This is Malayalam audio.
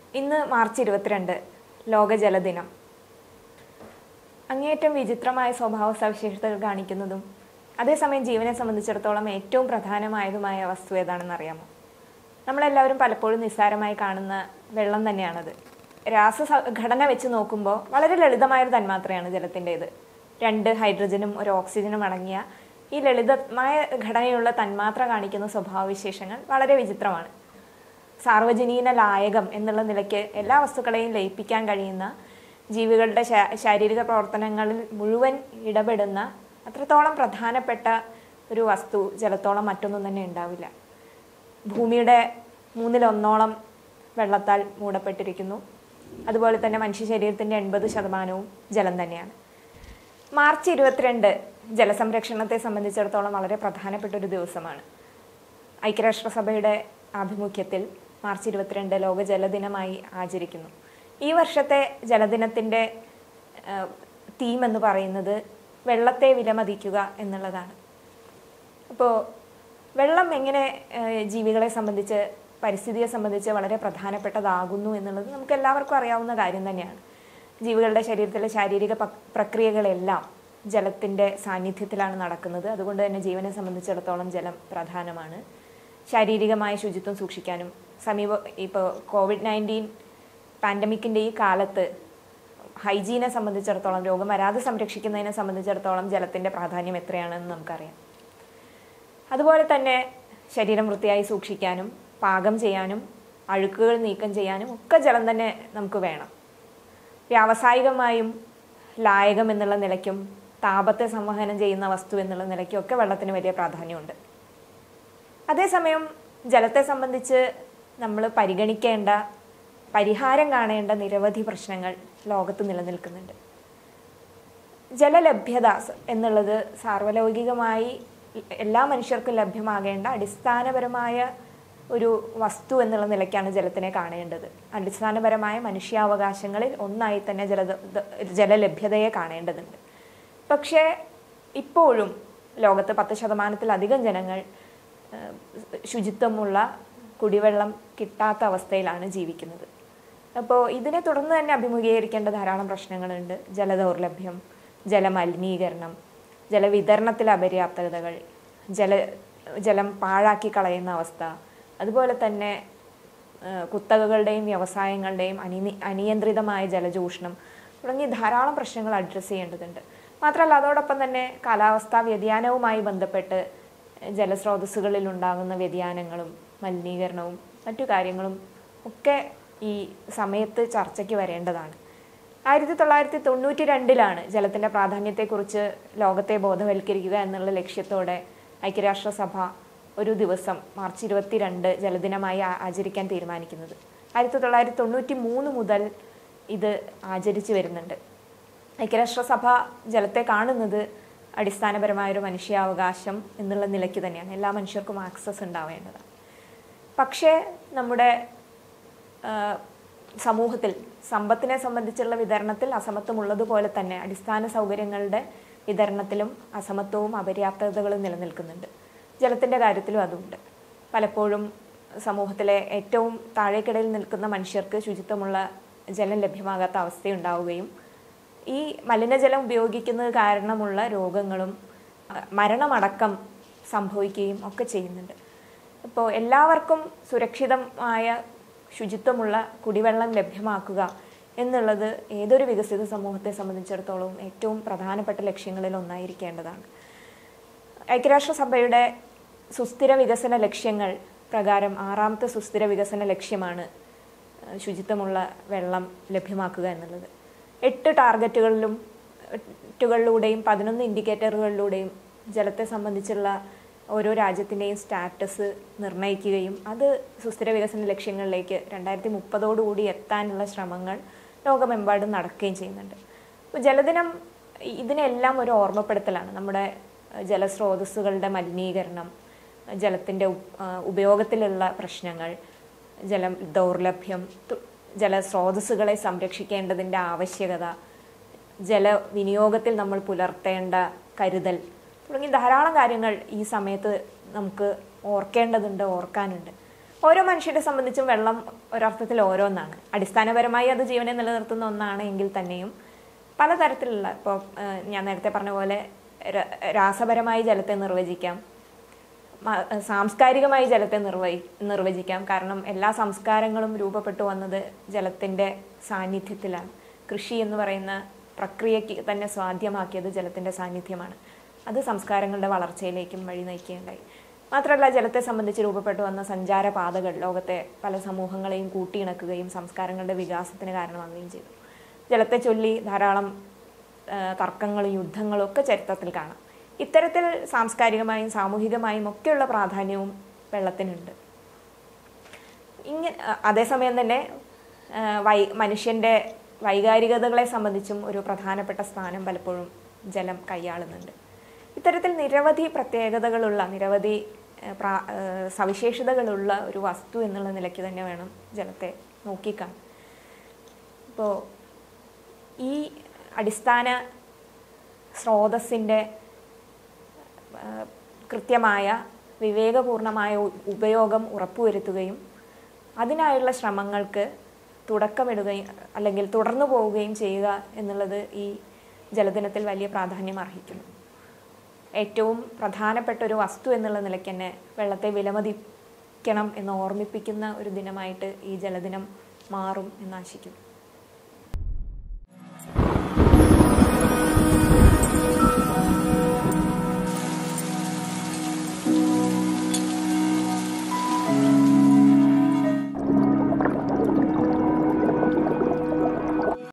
ഇന്ന് മാർച്ച് ഇരുപത്തിരണ്ട് ലോക ജലദിനം അങ്ങേയറ്റം വിചിത്രമായ സ്വഭാവ സവിശേഷതകൾ കാണിക്കുന്നതും അതേസമയം ജീവനെ സംബന്ധിച്ചിടത്തോളം ഏറ്റവും പ്രധാനമായതുമായ വസ്തു ഏതാണെന്ന് അറിയാമോ നമ്മളെല്ലാവരും പലപ്പോഴും നിസ്സാരമായി കാണുന്ന വെള്ളം തന്നെയാണത് രാസ സ- ഘടന വെച്ച് നോക്കുമ്പോൾ വളരെ ലളിതമായ ഒരു തന്മാത്രയാണ് ജലത്തിൻ്റെത് രണ്ട് ഹൈഡ്രജനും ഒരു ഓക്സിജനും അടങ്ങിയ ഈ ലളിതമായ ഘടനയുള്ള തന്മാത്ര കാണിക്കുന്ന സ്വഭാവവിശേഷങ്ങൾ വളരെ വിചിത്രമാണ് സാർവജനീന ലായകം എന്നുള്ള നിലയ്ക്ക് എല്ലാ വസ്തുക്കളെയും ലയിപ്പിക്കാൻ കഴിയുന്ന ജീവികളുടെ ശാ- ശാരീരിക പ്രവർത്തനങ്ങളിൽ മുഴുവൻ ഇടപെടുന്ന അത്രത്തോളം പ്രധാനപ്പെട്ട ഒരു വസ്തു ജലത്തോളം മറ്റൊന്നും തന്നെ ഉണ്ടാവില്ല ഭൂമിയുടെ മൂന്നിലൊന്നോളം വെള്ളത്താൽ മൂടപ്പെട്ടിരിക്കുന്നു അതുപോലെ തന്നെ മനുഷ്യ ശരീരത്തിൻ്റെ എൺപത് ശതമാനവും ജലം തന്നെയാണ് മാർച്ച് ഇരുപത്തിരണ്ട് ജലസംരക്ഷണത്തെ സംബന്ധിച്ചിടത്തോളം വളരെ പ്രധാനപ്പെട്ട ഒരു ദിവസമാണ് ഐക്യരാഷ്ട്രസഭയുടെ ആഭിമുഖ്യത്തിൽ മാർച്ച് ഇരുപത്തിരണ്ട് ലോക ജലദിനമായി ആചരിക്കുന്നു ഈ വർഷത്തെ ജലദിനത്തിൻ്റെ തീം എന്ന് പറയുന്നത് വെള്ളത്തെ വിലമതിക്കുക എന്നുള്ളതാണ് അപ്പോൾ വെള്ളം എങ്ങനെ ഏഹ്, ജീവികളെ സംബന്ധിച്ച് പരിസ്ഥിതിയെ സംബന്ധിച്ച് വളരെ പ്രധാനപ്പെട്ടതാകുന്നു എന്നുള്ളത് നമുക്ക് എല്ലാവർക്കും അറിയാവുന്ന കാര്യം തന്നെയാണ് ജീവികളുടെ ശരീരത്തിലെ ശാരീരിക പക്- പ്രക്രിയകളെല്ലാം ജലത്തിൻ്റെ സാന്നിധ്യത്തിലാണ് നടക്കുന്നത് അതുകൊണ്ട് തന്നെ ജീവനെ സംബന്ധിച്ചിടത്തോളം ജലം പ്രധാനമാണ് ശാരീരികമായ ശുചിത്വം സൂക്ഷിക്കാനും സമീപ ഇപ്പോൾ കോവിഡ് നയൻറ്റീൻ പാൻഡമിക്കിൻ്റെ ഈ കാലത്ത് ഹൈജീനെ സംബന്ധിച്ചിടത്തോളം രോഗം വരാതെ സംരക്ഷിക്കുന്നതിനെ സംബന്ധിച്ചിടത്തോളം ജലത്തിൻ്റെ പ്രാധാന്യം എത്രയാണെന്ന് നമുക്കറിയാം അതുപോലെ തന്നെ ശരീരം വൃത്തിയായി സൂക്ഷിക്കാനും പാകം ചെയ്യാനും അഴുക്കുകൾ നീക്കം ചെയ്യാനും ഒക്കെ ജലം തന്നെ നമുക്ക് വേണം വ്യാവസായികമായും ലായകം എന്നുള്ള നിലയ്ക്കും താപത്തെ സംവഹനം ചെയ്യുന്ന വസ്തു എന്നുള്ള നിലയ്ക്കും ഒക്കെ വെള്ളത്തിന് വലിയ പ്രാധാന്യമുണ്ട് അതേസമയം ജലത്തെ സംബന്ധിച്ച് നമ്മൾ പരിഗണിക്കേണ്ട പരിഹാരം കാണേണ്ട നിരവധി പ്രശ്നങ്ങൾ ലോകത്ത് നിലനിൽക്കുന്നുണ്ട് ജലലഭ്യത സ- എന്നുള്ളത് സാർവലൗകികമായി എല്ലാ മനുഷ്യർക്കും ലഭ്യമാകേണ്ട അടിസ്ഥാനപരമായ ഒരു വസ്തു എന്നുള്ള നിലയ്ക്കാണ് ജലത്തിനെ കാണേണ്ടത് അടിസ്ഥാനപരമായ മനുഷ്യാവകാശങ്ങളിൽ ഒന്നായി തന്നെ ജല ജലലഭ്യതയെ കാണേണ്ടതുണ്ട് പക്ഷേ ഇപ്പോഴും ലോകത്ത് പത്ത് ശതമാനത്തിലധികം ജനങ്ങൾ ഏഹ്, ശുചിത്വമുള്ള കുടിവെള്ളം കിട്ടാത്ത അവസ്ഥയിലാണ് ജീവിക്കുന്നത് അപ്പോൾ ഇതിനെ തുടർന്ന് തന്നെ അഭിമുഖീകരിക്കേണ്ട ധാരാളം പ്രശ്നങ്ങളുണ്ട് ജലദൗർലഭ്യം ജലമലിനീകരണം ജലവിതരണത്തിലെ അപര്യാപ്തതകൾ ജല ജലം പാഴാക്കി കളയുന്ന അവസ്ഥ അതുപോലെ തന്നെ ഏഹ്, കുത്തകകളുടെയും വ്യവസായങ്ങളുടെയും അനി അനിയന്ത്രിതമായ ജലചൂഷണം തുടങ്ങി ധാരാളം പ്രശ്നങ്ങൾ അഡ്രസ്സ് ചെയ്യേണ്ടതുണ്ട് മാത്രമല്ല അതോടൊപ്പം തന്നെ കാലാവസ്ഥാ വ്യതിയാനവുമായി ബന്ധപ്പെട്ട് ജലസ്രോതസ്സുകളിൽ ഉണ്ടാകുന്ന വ്യതിയാനങ്ങളും മലിനീകരണവും മറ്റു കാര്യങ്ങളും ഒക്കെ ഈ സമയത്ത് ചർച്ചയ്ക്ക് വരേണ്ടതാണ് ആയിരത്തി തൊള്ളായിരത്തി തൊണ്ണൂറ്റി രണ്ടിലാണ് ജലത്തിൻ്റെ പ്രാധാന്യത്തെക്കുറിച്ച് ലോകത്തെ ബോധവൽക്കരിക്കുക എന്നുള്ള ലക്ഷ്യത്തോടെ ഐക്യരാഷ്ട്രസഭ ഒരു ദിവസം മാർച്ച് ഇരുപത്തിരണ്ട് ജലദിനമായി ആ- ആചരിക്കാൻ തീരുമാനിക്കുന്നത് ആയിരത്തി തൊള്ളായിരത്തി തൊണ്ണൂറ്റി മൂന്ന് മുതൽ ഇത് ആചരിച്ചു വരുന്നുണ്ട് ഐക്യരാഷ്ട്രസഭ ജലത്തെ കാണുന്നത് അടിസ്ഥാനപരമായ ഒരു മനുഷ്യാവകാശം എന്നുള്ള നിലയ്ക്ക് തന്നെയാണ് എല്ലാ മനുഷ്യർക്കും ആക്സസ് ഉണ്ടാവേണ്ടതാണ് പക്ഷേ നമ്മുടെ ആ, സമൂഹത്തിൽ സമ്പത്തിനെ സംബന്ധിച്ചുള്ള വിതരണത്തിൽ അസമത്വമുള്ളതുപോലെ തന്നെ അടിസ്ഥാന സൗകര്യങ്ങളുടെ വിതരണത്തിലും അസമത്വവും അപര്യാപ്തതകളും നിലനിൽക്കുന്നുണ്ട് ജലത്തിൻ്റെ കാര്യത്തിലും അതുണ്ട് പലപ്പോഴും സമൂഹത്തിലെ ഏറ്റവും താഴേക്കിടയിൽ നിൽക്കുന്ന മനുഷ്യർക്ക് ശുചിത്വമുള്ള ജലം ലഭ്യമാകാത്ത അവസ്ഥയുണ്ടാവുകയും ഈ മലിനജലം ഉപയോഗിക്കുന്നത് കാരണമുള്ള രോഗങ്ങളും അഹ് മരണമടക്കം സംഭവിക്കുകയും ഒക്കെ ചെയ്യുന്നുണ്ട് അപ്പോൾ എല്ലാവർക്കും സുരക്ഷിതമായ ശുചിത്വമുള്ള കുടിവെള്ളം ലഭ്യമാക്കുക എന്നുള്ളത് ഏതൊരു വികസിത സമൂഹത്തെ സംബന്ധിച്ചിടത്തോളം ഏറ്റവും പ്രധാനപ്പെട്ട ലക്ഷ്യങ്ങളിൽ ഒന്നായിരിക്കേണ്ടതാണ് ഐക്യരാഷ്ട്രസഭയുടെ സുസ്ഥിര വികസന ലക്ഷ്യങ്ങൾ പ്രകാരം ആറാമത്തെ സുസ്ഥിര വികസന ലക്ഷ്യമാണ് ഏഹ്, ശുചിത്വമുള്ള വെള്ളം ലഭ്യമാക്കുക എന്നുള്ളത് എട്ട് ടാർഗറ്റുകളിലും ടാർഗറ്റുകളിലൂടെയും പതിനൊന്ന് ഇൻഡിക്കേറ്ററുകളിലൂടെയും ജലത്തെ സംബന്ധിച്ചുള്ള ഓരോ രാജ്യത്തിൻ്റെയും സ്റ്റാറ്റസ് നിർണ്ണയിക്കുകയും അത് സുസ്ഥിര വികസന ലക്ഷ്യങ്ങളിലേക്ക് രണ്ടായിരത്തി മുപ്പതോടുകൂടി എത്താനുള്ള ശ്രമങ്ങൾ ലോകമെമ്പാടും നടക്കുകയും ചെയ്യുന്നുണ്ട് അപ്പോൾ ജലദിനം ഇതിനെല്ലാം ഒരു ഓർമ്മപ്പെടുത്തലാണ് നമ്മുടെ ഏഹ്, ജലസ്രോതസ്സുകളുടെ മലിനീകരണം ജലത്തിൻ്റെ ഉപ- ആ, ഉപയോഗത്തിലുള്ള പ്രശ്നങ്ങൾ ജലം ദൗർലഭ്യം തു- ജലസ്രോതസ്സുകളെ സംരക്ഷിക്കേണ്ടതിൻ്റെ ആവശ്യകത ജലവിനിയോഗത്തിൽ നമ്മൾ പുലർത്തേണ്ട കരുതൽ തുടങ്ങി ധാരാളം കാര്യങ്ങൾ ഈ സമയത്ത് നമുക്ക് ഓർക്കേണ്ടതുണ്ട് ഓർക്കാനുണ്ട് ഓരോ മനുഷ്യരെ സംബന്ധിച്ചും വെള്ളം ഒരർത്ഥത്തിൽ ഓരോന്നാണ് അടിസ്ഥാനപരമായി അത് ജീവനെ നിലനിർത്തുന്ന ഒന്നാണ് എങ്കിൽ തന്നെയും പലതരത്തിലുള്ള ഇപ്പോൾ ഞാൻ നേരത്തെ പറഞ്ഞ പോലെ ര- രാസപരമായി ജലത്തെ നിർവചിക്കാം മ- സാംസ്കാരികമായി ജലത്തെ നിർവഹി നിർവചിക്കാം കാരണം എല്ലാ സംസ്കാരങ്ങളും രൂപപ്പെട്ടു വന്നത് ജലത്തിൻ്റെ സാന്നിധ്യത്തിലാണ് കൃഷി എന്ന് പറയുന്ന പ്രക്രിയയ്ക്ക് തന്നെ സ്വാധ്യമാക്കിയത് ജലത്തിൻ്റെ സാന്നിധ്യമാണ് അത് സംസ്കാരങ്ങളുടെ വളർച്ചയിലേക്കും വഴി നയിക്കുകയുണ്ടായി മാത്രമല്ല ജലത്തെ സംബന്ധിച്ച് രൂപപ്പെട്ടു വന്ന സഞ്ചാരപാതകൾ ലോകത്തെ പല സമൂഹങ്ങളെയും കൂട്ടിയിണക്കുകയും സംസ്കാരങ്ങളുടെ വികാസത്തിന് കാരണമാവുകയും ചെയ്തു ജലത്തെ ചൊല്ലി ധാരാളം ആ, തർക്കങ്ങളും യുദ്ധങ്ങളും ഒക്കെ ചരിത്രത്തിൽ കാണാം ഇത്തരത്തിൽ സാംസ്കാരികമായും സാമൂഹികമായും ഒക്കെയുള്ള പ്രാധാന്യവും വെള്ളത്തിനുണ്ട് ഇങ്ങനെ അതേസമയം തന്നെ ആ, വൈ മനുഷ്യൻ്റെ വൈകാരികതകളെ സംബന്ധിച്ചും ഒരു പ്രധാനപ്പെട്ട സ്ഥാനം പലപ്പോഴും ജലം കൈയാളുന്നുണ്ട് ഇത്തരത്തിൽ നിരവധി പ്രത്യേകതകളുള്ള നിരവധി ആ, പ്രാ ആ, സവിശേഷതകളുള്ള ഒരു വസ്തു എന്നുള്ള നിലയ്ക്ക് തന്നെ വേണം ജലത്തെ നോക്കിക്കാണാൻ ഇപ്പോൾ ഈ അടിസ്ഥാന സ്രോതസ്സിൻ്റെ ആ, കൃത്യമായ വിവേകപൂർണമായ ഉ- ഉപയോഗം ഉറപ്പുവരുത്തുകയും അതിനായുള്ള ശ്രമങ്ങൾക്ക് തുടക്കമിടുകയും അല്ലെങ്കിൽ തുടർന്നു പോവുകയും ചെയ്യുക എന്നുള്ളത് ഈ ജലദിനത്തിൽ വലിയ പ്രാധാന്യം അർഹിക്കുന്നു ഏറ്റവും പ്രധാനപ്പെട്ട ഒരു വസ്തു എന്നുള്ള നിലയ്ക്ക് തന്നെ വെള്ളത്തെ വിലമതിക്കണം എന്ന് ഓർമ്മിപ്പിക്കുന്ന ഒരു ദിനമായിട്ട് ഈ ജലദിനം മാറും എന്ന് ആശിക്കുന്നു